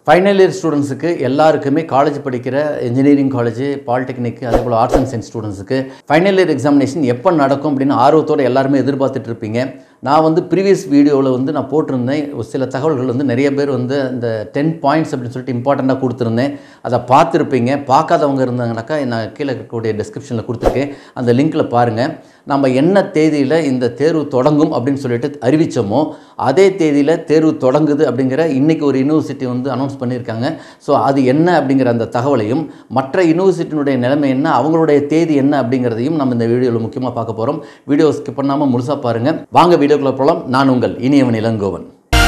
final year ஸ்டூடெண்ட்ஸுக்கு எல்லாருக்குமே college படிக்கிற இன்ஜினியரிங் காலேஜ் பாலிடெக்னிக் அதே போல் ஆர்ட்ஸ் அண்ட் சயின்ஸ் ஸ்டூடெண்ட்ஸுக்கு ஃபைனல் இயர் எக்ஸாமினேஷன் எப்போ நடக்கும் அப்படின்னு ஆர்வத்தோடு எல்லாருமே எதிர்பார்த்துட்டு இருப்பீங்க நான் வந்து ப்ரீவியஸ் வீடியோவில் வந்து நான் போட்டிருந்தேன் ஒரு சில தகவல்கள் வந்து நிறைய பேர் வந்து அந்த டென் பாயிண்ட்ஸ் அப்படின்னு சொல்லிட்டு இம்பார்ட்டண்ட்டாக கொடுத்துருந்தேன் அதை பார்த்துருப்பீங்க பார்க்காதவங்க இருந்தாங்கனாக்கா நான் கீழே இருக்கக்கூடிய டிஸ்கிரிப்ஷனில் கொடுத்துருக்கேன் அந்த லிங்க்கில் பாருங்கள் நம்ம என்ன தேதியில் இந்த தேர்வு தொடங்கும் அப்படின்னு சொல்லிட்டு அறிவித்தோமோ அதே தேதியில் தேர்வு தொடங்குது அப்படிங்கிற இன்றைக்கி ஒரு யூனிவர்சிட்டி வந்து அனௌன்ஸ் பண்ணியிருக்காங்க ஸோ அது என்ன அப்படிங்கிற அந்த தகவலையும் மற்ற யூனிவர்சிட்டியினுடைய நிலைமை என்ன அவங்களுடைய தேதி என்ன அப்படிங்கிறதையும் நம்ம இந்த வீடியோவில் முக்கியமாக பார்க்க போகிறோம் வீடியோ ஸ்கிப் பண்ணாமல் முழுசாக பாருங்கள் வாங்க வீடியோக்குள்ளே போகலாம் நான் உங்கள் Iniyavan Ilangovan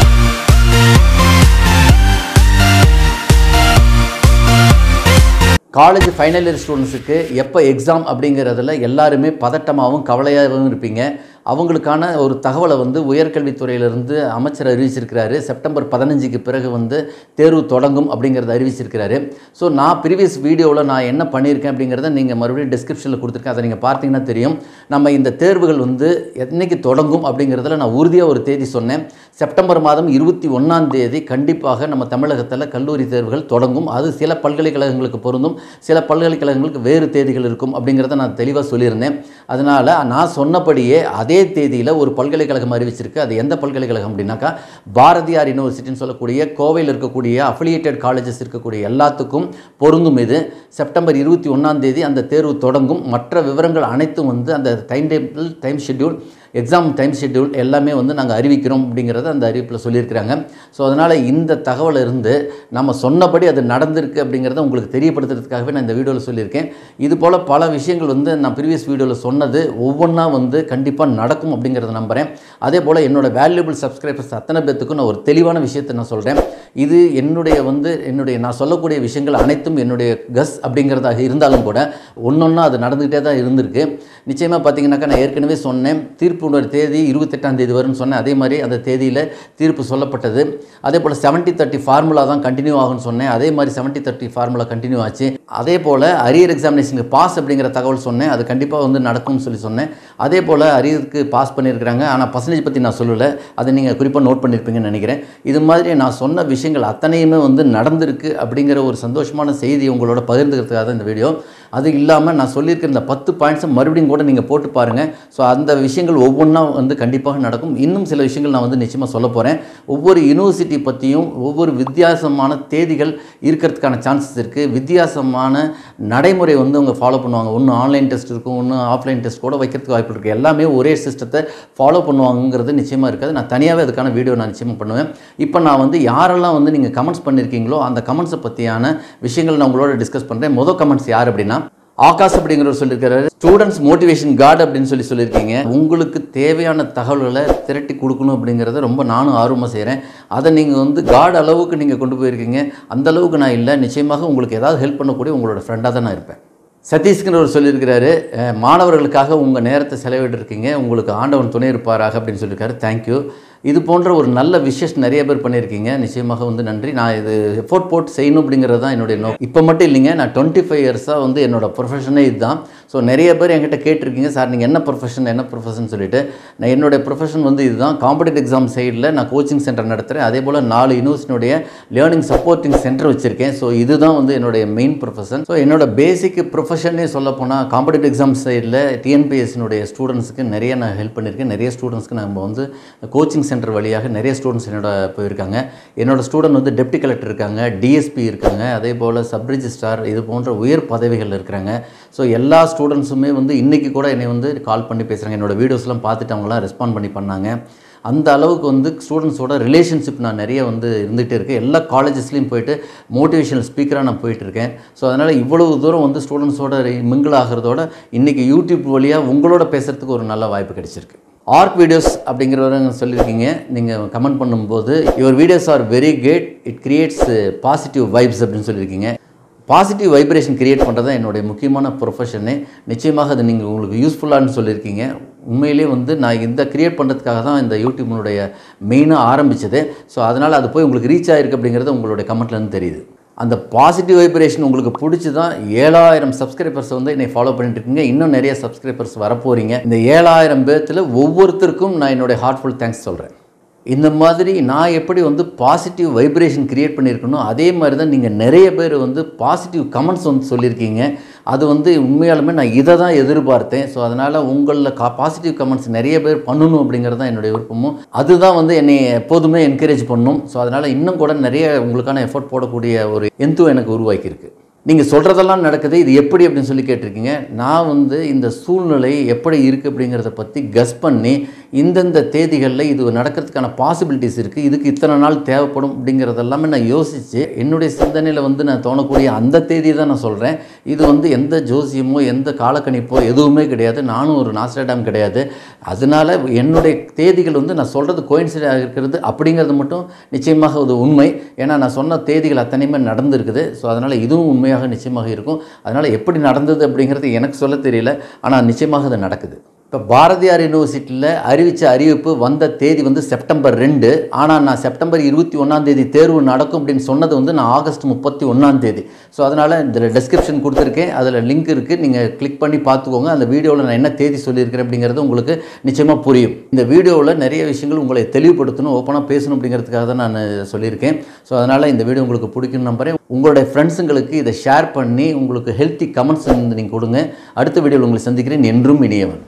college final year ஸ்டூடெண்ட்ஸுக்கு எப்போ எக்ஸாம் அப்படிங்கிறதுல எல்லாருமே பதட்டமாகவும் கவலையாகவும் இருப்பீங்க அவங்களுக்கான ஒரு தகவலை வந்து உயர்கல்வித்துறையிலிருந்து அமைச்சர் அறிவிச்சிருக்கிறாரு செப்டம்பர் பதினஞ்சுக்கு பிறகு வந்து தேர்வு தொடங்கும் அப்படிங்கிறத அறிவிச்சிருக்கிறாரு ஸோ நான் ப்ரீவியஸ் வீடியோவில் நான் என்ன பண்ணியிருக்கேன் அப்படிங்கிறத நீங்கள் மறுபடியும் டிஸ்கிரிப்ஷனில் கொடுத்துருக்கேன் அதை நீங்கள் பார்த்தீங்கன்னா தெரியும் நம்ம இந்த தேர்வுகள் வந்து என்னைக்கு தொடங்கும் அப்படிங்கிறதுல நான் உறுதியாக ஒரு தேதி சொன்னேன் செப்டம்பர் மாதம் இருபத்தி ஒன்றாம் தேதி கண்டிப்பாக நம்ம தமிழகத்தில் கல்லூரி தேர்வுகள் தொடங்கும் அது சில பல்கலைக்கழகங்களுக்கு பொருந்தும் சில பல்கலைக்கழகங்களுக்கு வேறு தேதிகள் இருக்கும் அப்படிங்கிறத நான் தெளிவாக சொல்லியிருந்தேன் அதனால் நான் சொன்னபடியே அதே தேதியில் ஒரு பல்கலைக்கழகம் அறிவிச்சிருக்கு அது எந்த பல்கலைக்கழகம் அப்படின்னாக்கா பாரதியார் யூனிவர்சிட்டின்னு சொல்லக்கூடிய கோவையில் இருக்கக்கூடிய அஃபிலியேட்டட் காலேஜஸ் இருக்கக்கூடிய எல்லாத்துக்கும் பொருந்தும் இது செப்டம்பர் இருபத்தி ஒன்றாம் தேதி அந்த தேர்வு தொடங்கும் மற்ற விவரங்கள் அனைத்தும் வந்து அந்த time table time schedule exam time schedule எல்லாமே வந்து நாங்கள் அறிவிக்கிறோம் அப்படிங்கிறத அந்த அறிவிப்பில் சொல்லியிருக்கிறாங்க ஸோ அதனால் இந்த தகவல் இருந்து நம்ம சொன்னபடி அது நடந்திருக்கு அப்படிங்கிறத உங்களுக்கு தெரியப்படுத்துறதுக்காகவே நான் இந்த வீடியோவில் சொல்லியிருக்கேன் இது போல் பல விஷயங்கள் வந்து நான் ப்ரீவியஸ் வீடியோவில் சொன்னது ஒவ்வொன்றா வந்து கண்டிப்பாக நடக்கும் அப்படிங்கிறத நம்புகிறேன் அதே போல் என்னோட வேல்யூபிள் சப்ஸ்கிரைபர்ஸ் அத்தனை பேர்த்துக்கும் நான் ஒரு தெளிவான விஷயத்தை நான் சொல்கிறேன் இது என்னுடைய வந்து என்னுடைய நான் சொல்லக்கூடிய விஷயங்கள் அனைத்தும் என்னுடைய கஸ் அப்படிங்கிறதாக இருந்தாலும் கூட ஒன்றொன்னா அது நடந்துக்கிட்டே தான் இருந்திருக்கு நிச்சயமாக பார்த்தீங்கன்னாக்கா நான் ஏற்கனவே சொன்னேன் தீர்ப்பு உணர் தேதி இருபத்தெட்டாம் தேதி வரும்னு சொன்னேன் அதே மாதிரி அந்த தேதியில் தீர்ப்பு சொல்லப்பட்டது அதே போல் செவன்ட்டி தேர்ட்டி ஃபார்முலா தான் கண்டினியூ ஆகும்னு சொன்னேன் அதே மாதிரி செவன்ட்டி தேர்ட்டி ஃபார்முலா கண்டினியூ ஆச்சு அதே போல் அரியர் எக்ஸாமினேஷனுக்கு பாஸ் அப்படிங்கிற தகவல் சொன்னேன் அது கண்டிப்பாக வந்து நடக்கும்னு சொல்லி சொன்னேன் அதே போல் அரியருக்கு பாஸ் பண்ணியிருக்கிறாங்க ஆனால் பர்சன்டேஜ் பற்றி நான் சொல்லலை அதை நீங்கள் குறிப்பாக நோட் பண்ணியிருப்பீங்கன்னு நினைக்கிறேன் இது மாதிரி நான் சொன்ன விஷயங்கள் அத்தனையுமே வந்து நடந்திருக்கு அப்படிங்கிற ஒரு சந்தோஷமான செய்தி உங்களோட பகிர்ந்துக்கிறதுக்காக தான் இந்த வீடியோ அது இல்லாமல் நான் சொல்லியிருக்கிற இந்த பத்து பாயிண்ட்ஸை மறுபடியும் கூட நீங்கள் போட்டு பாருங்கள் ஸோ அந்த விஷயங்கள் ஒவ்வொன்றா வந்து கண்டிப்பாக நடக்கும் இன்னும் சில விஷயங்கள் நான் வந்து நிச்சயமாக சொல்ல போகிறேன் ஒவ்வொரு யூனிவர்சிட்டி பற்றியும் ஒவ்வொரு வித்தியாசமான தேதிகள் இருக்கிறதுக்கான சான்சஸ் இருக்குது வித்தியாசமான நடைமுறை வந்து அவங்க ஃபாலோ பண்ணுவாங்க ஒன்று ஆன்லைன் டெஸ்ட் இருக்கும் ஒன்று ஆஃப்லைன் டெஸ்ட் கூட வைக்கிறதுக்கு வாய்ப்பு இருக்குது எல்லாமே ஒரே சிஸ்டத்தை ஃபாலோ பண்ணுவாங்கிறது நிச்சயமாக இருக்காது நான் தனியாகவே அதுக்கான வீடியோ நான் நிச்சயமாக பண்ணுவேன் இப்போ நான் வந்து யாரெல்லாம் வந்து நீங்கள் கமெண்ட்ஸ் பண்ணியிருக்கீங்களோ அந்த கமெண்ட்ஸை பற்றியான விஷயங்கள் நான் உங்களோட டிஸ்கஸ் பண்ணுறேன் மொதல் கமெண்ட்ஸ் யார் அப்படின்னா ஆகாஷ் அப்படிங்கிறவர் சொல்லியிருக்காரு ஸ்டூடெண்ட்ஸ் மோட்டிவேஷன் கார்டு அப்படின்னு சொல்லி சொல்லியிருக்கீங்க உங்களுக்கு தேவையான தகவல்களை திரட்டி கொடுக்கணும் அப்படிங்கிறத ரொம்ப நானும் ஆர்வமாக செய்கிறேன் அதை நீங்கள் வந்து கார்டு அளவுக்கு நீங்கள் கொண்டு போயிருக்கீங்க அந்த அளவுக்கு நான் இல்லை நிச்சயமாக உங்களுக்கு ஏதாவது ஹெல்ப் பண்ணக்கூடிய உங்களோட ஃப்ரெண்டாக தான் நான் இருப்பேன் சதீஷ்கிறவர் சொல்லியிருக்கிறாரு அஹ், மாணவர்களுக்காக உங்கள் நேரத்தை செலவிட்டிருக்கீங்க உங்களுக்கு ஆண்டவன் துணை இருப்பாராக அப்படின்னு சொல்லியிருக்காரு தேங்க்யூ இது போன்ற ஒரு நல்ல விஷஸ் நிறைய பேர் பண்ணியிருக்கீங்க நிச்சயமாக வந்து நன்றி நான் இது எஃபோர்ட் போட்டு செய்யணும் அப்படிங்கிறது தான் என்னுடைய நோக்கம் இப்போ மட்டும் இல்லைங்க நான் டுவெண்ட்டி ஃபைவ் இயர்ஸாக வந்து என்னோட ப்ரொஃபஷனே இதுதான் ஸோ நிறைய பேர் என்கிட்ட கேட்டிருக்கீங்க சார் நீங்கள் என்ன ப்ரொஃபஷன் என்ன ப்ரொஃபஷன் சொல்லிட்டு நான் என்னுடைய ப்ரொஃபஷன் வந்து இதுதான் காம்படிட்டிவ் எக்ஸாம் சைடில் நான் கோச்சிங் சென்டர் நடத்துகிறேன் அதே போல் நாலு யூனிவர்சிட்டியுடைய லேர்னிங் சப்போர்ட்டிங் சென்டர் வச்சுருக்கேன் ஸோ இதுதான் வந்து என்னுடைய மெயின் ப்ரொஃபஷன் ஸோ என்னோட பேசிக் ப்ரொஃபஷனே சொல்ல போனால் காம்படிட்டிவ் எக்ஸாம் சைடில் டிஎன்பிஎஸ்னுடைய ஸ்டூடெண்ட்ஸுக்கு நிறைய நான் ஹெல்ப் பண்ணியிருக்கேன் நிறைய ஸ்டூடெண்ட்ஸ்க்கு நம்ம வந்து கோச்சிங் சென்டர் வழியாக நிறைய ஸ்டூடெண்ட்ஸ் என்னோட போயிருக்காங்க என்னோட ஸ்டூடெண்ட் வந்து டெப்டி கலெக்டர் இருக்காங்க டிஎஸ்பி இருக்காங்க அதே போல் சப் ரிஜிஸ்ட்ரார் இது போன்ற உயர் பதவிகள் இருக்கிறாங்க ஸோ எல்லா ஸ்டூடெண்ட்ஸுமே வந்து இன்றைக்கி கூட என்னை வந்து கால் பண்ணி பேசுகிறாங்க என்னோட வீடியோஸ்லாம் பார்த்துட்டு அவங்களாம் ரெஸ்பாண்ட் பண்ணி பண்ணாங்க அந்த அளவுக்கு வந்து ஸ்டூடெண்ட்ஸோட ரிலேஷன்ஷிப் நான் நிறைய வந்து இருந்துகிட்டே இருக்கேன் எல்லா காலேஜஸ்லேயும் போயிட்டு மோட்டிவேஷனல் ஸ்பீக்கராக நான் போயிட்டு இருக்கேன் ஸோ அதனால் இவ்வளவு தூரம் வந்து ஸ்டூடெண்ட்ஸோட மிங்கிள் ஆகிறதோட இன்றைக்கி யூடியூப் வழியாக உங்களோட பேசுகிறதுக்கு ஒரு நல்ல வாய்ப்பு கிடைச்சிருக்கு ஆர்க் வீடியோஸ் அப்படிங்கிறவங்க சொல்லியிருக்கீங்க நீங்கள் கமெண்ட் பண்ணும்போது your videos are very great it creates positive vibes அப்படின்னு சொல்லியிருக்கீங்க பாசிட்டிவ் வைப்ரேஷன் கிரியேட் பண்ணுறது தான் என்னுடைய முக்கியமான ப்ரொஃபஷனே நிச்சயமாக அது நீங்கள் உங்களுக்கு யூஸ்ஃபுல்லான்னு சொல்லியிருக்கீங்க உண்மையிலே வந்து நான் இந்த கிரியேட் பண்ணுறதுக்காக தான் இந்த யூடியூப்னுடைய மெயினாக ஆரம்பித்தது ஸோ அதனால் அது போய் உங்களுக்கு ரீச் ஆகிருக்கு அப்படிங்கிறது உங்களுடைய கமெண்ட்லேருந்து தெரியுது அந்த பாசிட்டிவ் வைப்ரேஷன் உங்களுக்கு பிடிச்சி தான் ஏழாயிரம் சப்ஸ்கிரைபர்ஸ் வந்து என்னை ஃபாலோ பண்ணிட்டு இருக்கீங்க இன்னும் நிறைய சப்ஸ்கிரைபர்ஸ் வரப்போறீங்க இந்த ஏழாயிரம் பேர்த்தில் ஒவ்வொருத்தருக்கும் நான் என்னுடைய ஹார்ட்ஃபுல் தேங்க்ஸ் சொல்கிறேன் இந்த மாதிரி நான் எப்படி வந்து பாசிட்டிவ் வைப்ரேஷன் கிரியேட் பண்ணியிருக்கணும் அதே மாதிரி தான் நீங்கள் நிறைய பேர் வந்து பாசிட்டிவ் கமெண்ட்ஸ் வந்து சொல்லியிருக்கீங்க அது வந்து உண்மையாலுமே நான் இதை தான் எதிர்பார்த்தேன் ஸோ அதனால் உங்களில் கா பாசிட்டிவ் கமெண்ட்ஸ் நிறைய பேர் பண்ணணும் அப்படிங்கிறது தான் என்னுடைய விருப்பமும் அதுதான் வந்து என்னை எப்போதுமே என்கரேஜ் பண்ணும் ஸோ அதனால் இன்னும் கூட நிறைய உங்களுக்கான எஃபோர்ட் போடக்கூடிய ஒரு எந்தும் எனக்கு உருவாக்கியிருக்கு நீங்கள் சொல்கிறதெல்லாம் நடக்குது இது எப்படி அப்படின்னு சொல்லி கேட்டிருக்கீங்க நான் வந்து இந்த சூழ்நிலை எப்படி இருக்குது அப்படிங்கிறத பற்றி கஸ் பண்ணி இந்தந்த தேதிகளில் இது நடக்கிறதுக்கான பாசிபிலிட்டிஸ் இருக்குது இதுக்கு இத்தனை நாள் தேவைப்படும் அப்படிங்கிறது எல்லாமே நான் யோசித்து என்னுடைய சிந்தனையில் வந்து நான் தோணக்கூடிய அந்த தேதி தான் நான் சொல்கிறேன் இது வந்து எந்த ஜோசியமோ எந்த காலக்கணிப்போ எதுவுமே கிடையாது நானும் ஒரு நாஸ்டாடாம் கிடையாது அதனால என்னுடைய தேதிகள் வந்து நான் சொல்கிறது கோயின்சிடாக இருக்கிறது அப்படிங்கிறது மட்டும் நிச்சயமாக அது உண்மை ஏன்னா நான் சொன்ன தேதிகள் அத்தனையுமே நடந்திருக்குது ஸோ அதனால் இதுவும் உண்மையாக நிச்சயமாக இருக்கும் அதனால் எப்படி நடந்தது அப்படிங்கிறது எனக்கு சொல்ல தெரியல ஆனால் நிச்சயமாக அது நடக்குது இப்போ பாரதியார் யூனிவர்சிட்டியில் அறிவித்த அறிவிப்பு வந்த தேதி வந்து செப்டம்பர் ரெண்டு ஆனால் நான் செப்டம்பர் இருபத்தி ஒன்றாம் தேதி தேர்வு நடக்கும் அப்படின்னு சொன்னது வந்து நான் ஆகஸ்ட் முப்பத்தி ஒன்றாம் தேதி ஸோ அதனால் இதில் டெஸ்கிரிப்ஷன் கொடுத்துருக்கேன் அதில் லிங்க் இருக்குது நீங்கள் கிளிக் பண்ணி பார்த்துக்கோங்க அந்த வீடியோவில் நான் என்ன தேதி சொல்லியிருக்கிறேன் அப்படிங்கிறது உங்களுக்கு நிச்சயமாக புரியும் இந்த வீடியோவில் நிறைய விஷயங்கள் உங்களை தெளிவுபடுத்தணும் ஓப்பனாக பேசணும் அப்படிங்கிறதுக்காக தான் நான் சொல்லியிருக்கேன் ஸோ அதனால் இந்த வீடியோ உங்களுக்கு பிடிக்கும் நம்புறேன் உங்களுடைய ஃப்ரெண்ட்ஸுங்களுக்கு இதை ஷேர் பண்ணி உங்களுக்கு ஹெல்த்தி கமெண்ட்ஸ் நீங்கள் கொடுங்க அடுத்த வீடியோவில் உங்களை சந்திக்கிறேன் என்றும் இனியவன்